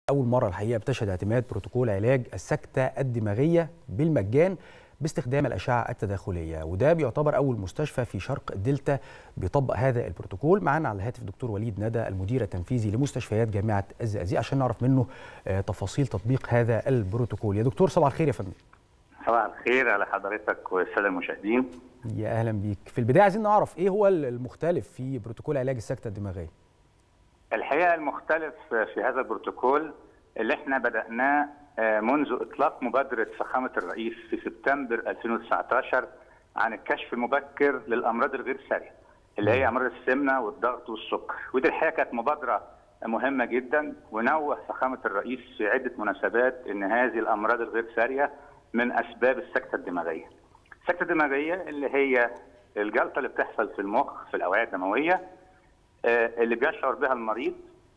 اول مره الحقيقه بتشهد اعتماد بروتوكول علاج السكته الدماغيه بالمجان باستخدام الاشعه التداخليه وده بيعتبر اول مستشفى في شرق الدلتا بيطبق هذا البروتوكول معانا على الهاتف الدكتور وليد ندى المدير التنفيذي لمستشفيات جامعه الزقازيق عشان نعرف منه تفاصيل تطبيق هذا البروتوكول يا دكتور صباح الخير يا فندم صباح الخير على حضرتك والساده المشاهدين يا اهلا بيك في البدايه عايزين نعرف ايه هو المختلف في بروتوكول علاج السكته الدماغيه الحقيقه المختلف في هذا البروتوكول اللي احنا بدأناه منذ إطلاق مبادرة فخامة الرئيس في سبتمبر 2019 عن الكشف المبكر للأمراض الغير سارية اللي هي أمراض السمنة والضغط والسكر ودي الحقيقة كانت مبادرة مهمة جدا ونوه فخامة الرئيس في عدة مناسبات أن هذه الأمراض الغير سارية من أسباب السكتة الدماغية السكتة الدماغية اللي هي الجلطة اللي بتحصل في المخ في الأوعية الدموية اللي بيشعر بها المريض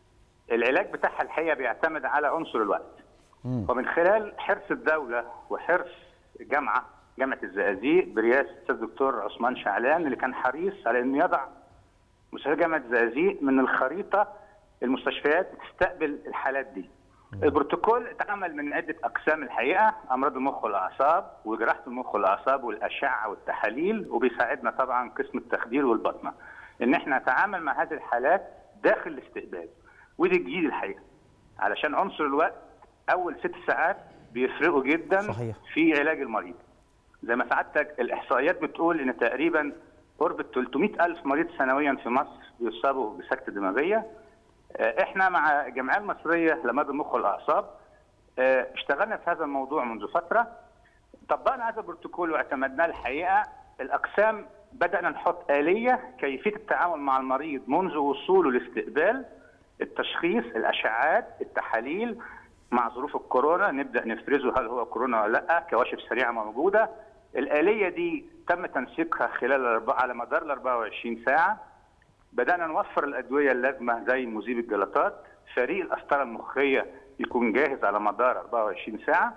العلاج بتاعها الحقيقه بيعتمد على عنصر الوقت مم. ومن خلال حرص الدوله وحرص جامعه جامعه الزقازيق برئاسه الاستاذ الدكتور عثمان شعلان اللي كان حريص على انه يضع مستشفى جامعه الزقازيق من الخريطه المستشفيات تستقبل الحالات دي. مم. البروتوكول اتعمل من عده اقسام الحقيقه امراض المخ والاعصاب وجراحه المخ والاعصاب والاشعه والتحاليل وبيساعدنا طبعا قسم التخدير والبطنه ان احنا نتعامل مع هذه الحالات داخل الاستقبال. ودي الجديد الحقيقه علشان عنصر الوقت اول ست ساعات بيفرقوا جدا صحيح. في علاج المريض زي ما سعادتك الاحصائيات بتقول ان تقريبا قرب 300 الف مريض سنويا في مصر بيصابوا بسكته دماغيه احنا مع الجمعيه المصريه لامراض المخ والاعصاب اشتغلنا في هذا الموضوع منذ فتره طبقنا هذا البروتوكول واعتمدناه الحقيقه الاقسام بدانا نحط اليه كيفيه التعامل مع المريض منذ وصوله لاستقبال التشخيص الاشعاعات التحاليل مع ظروف الكورونا نبدا نفرزه هل هو كورونا ولا لا كواشف سريعه موجوده الاليه دي تم تنسيقها خلال على مدار ال 24 ساعه بدانا نوفر الادويه اللازمه زي مذيب الجلطات فريق القسطره المخيه يكون جاهز على مدار 24 ساعه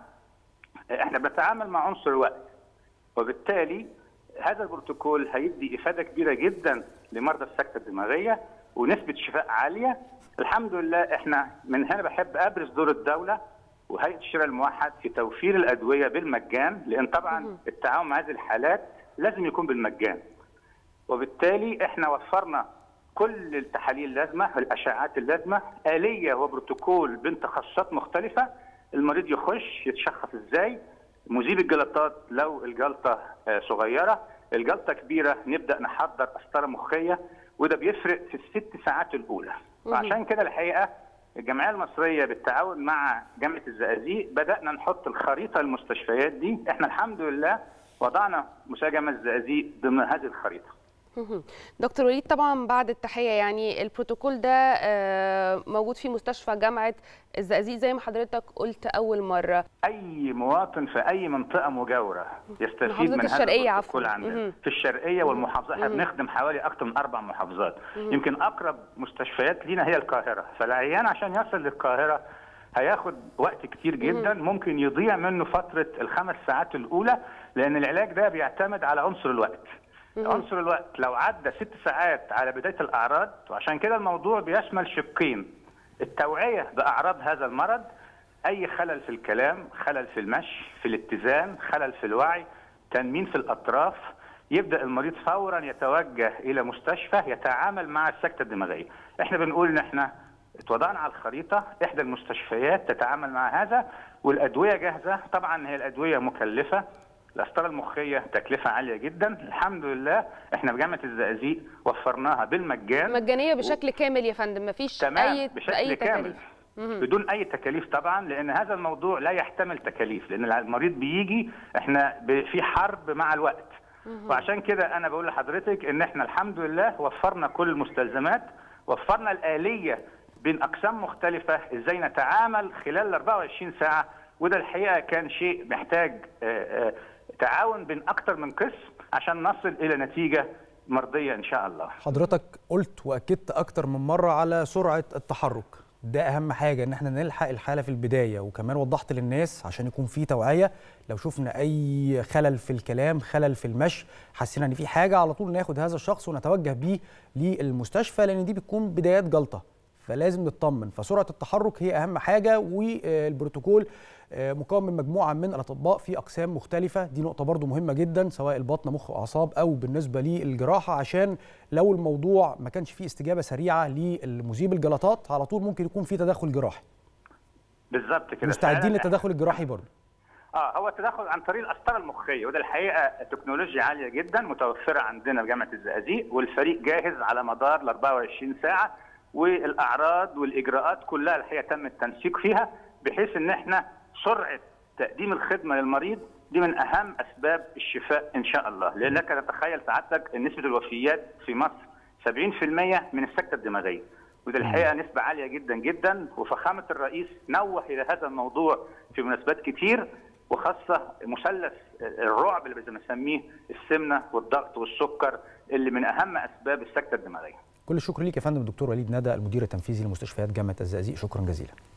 احنا بنتعامل مع عنصر الوقت وبالتالي هذا البروتوكول هيدي افاده كبيره جدا لمرضى السكته الدماغيه ونسبه شفاء عاليه الحمد لله احنا من هنا بحب ابرز دور الدوله وهيئه الشراء الموحد في توفير الادويه بالمجان لان طبعا التعاون مع هذه الحالات لازم يكون بالمجان وبالتالي احنا وفرنا كل التحاليل اللازمه الاشعاعات اللازمه اليه وبروتوكول بين تخصصات مختلفه المريض يخش يتشخص ازاي مذيب الجلطات لو الجلطه صغيره الجلطه كبيره نبدا نحضر قسطره مخيه وده بيفرق في الست ساعات الاولى وعشان كده الحقيقه الجمعيه المصريه بالتعاون مع جامعه الزقازيق بدانا نحط الخريطه المستشفيات دي احنا الحمد لله وضعنا مستشفى جامعه الزقازيق ضمن هذه الخريطه دكتور وليد طبعا بعد التحيه يعني البروتوكول ده موجود في مستشفى جامعه الزقازيق زي ما حضرتك قلت اول مره اي مواطن في اي منطقه مجاوره يستفيد من هذا البروتوكول عندنا في الشرقيه والمحافظات احنا بنخدم حوالي اكثر من اربع محافظات يمكن اقرب مستشفيات لينا هي القاهره فالعيان عشان يصل للقاهره هياخد وقت كتير جدا ممكن يضيع منه فتره الخمس ساعات الاولى لان العلاج ده بيعتمد على عنصر الوقت عنصر الوقت لو عدى ست ساعات على بدايه الاعراض وعشان كده الموضوع بيشمل شقين التوعيه باعراض هذا المرض اي خلل في الكلام خلل في المشي في الاتزان خلل في الوعي تنميل في الاطراف يبدا المريض فورا يتوجه الى مستشفى يتعامل مع السكته الدماغيه احنا بنقول ان احنا اتوضعنا على الخريطه احدى المستشفيات تتعامل مع هذا والادويه جاهزه طبعا هي الادويه مكلفه القسطره المخيه تكلفه عاليه جدا الحمد لله احنا في جامعه الزقازيق وفرناها بالمجان مجانيه بشكل و... كامل يا فندم مفيش تمام اي بشكل اي كامل تكاليف بدون اي تكاليف طبعا لان هذا الموضوع لا يحتمل تكاليف لان المريض بيجي احنا في حرب مع الوقت وعشان كده انا بقول لحضرتك ان احنا الحمد لله وفرنا كل المستلزمات وفرنا الاليه بين اقسام مختلفه ازاي نتعامل خلال 24 ساعه وده الحقيقه كان شيء محتاج آآ آآ تعاون بين اكثر من قسم عشان نصل الى نتيجه مرضيه ان شاء الله. حضرتك قلت واكدت اكتر من مره على سرعه التحرك، ده اهم حاجه ان احنا نلحق الحاله في البدايه وكمان وضحت للناس عشان يكون في توعيه لو شفنا اي خلل في الكلام، خلل في المشي، حسينا ان في حاجه على طول ناخد هذا الشخص ونتوجه بيه للمستشفى لان دي بتكون بدايات جلطه. فلازم نطمن فسرعه التحرك هي اهم حاجه والبروتوكول مكون من مجموعه من الاطباء في اقسام مختلفه دي نقطه برضو مهمه جدا سواء البطن مخ واعصاب او بالنسبه للجراحه عشان لو الموضوع ما كانش فيه استجابه سريعه لمذيب الجلطات على طول ممكن يكون في تدخل جراحي بالظبط كده مستعدين للتدخل الجراحي برضو اه هو التدخل عن طريق القسطره المخيه وده الحقيقه تكنولوجيا عاليه جدا متوفره عندنا في جامعه الزقازيق والفريق جاهز على مدار ال 24 ساعه والاعراض والاجراءات كلها الحقيقه تم التنسيق فيها بحيث ان احنا سرعه تقديم الخدمه للمريض دي من اهم اسباب الشفاء ان شاء الله لانك تتخيل سعادتك ان نسبه الوفيات في مصر 70% من السكته الدماغيه وده الحقيقه نسبه عاليه جدا جدا وفخامه الرئيس نوه الى هذا الموضوع في مناسبات كتير وخاصه مثلث الرعب اللي بنسميه السمنه والضغط والسكر اللي من اهم اسباب السكته الدماغيه. كل الشكر ليك يا فندم الدكتور وليد ندى المدير التنفيذي لمستشفيات جامعه الزقازيق شكرا جزيلا.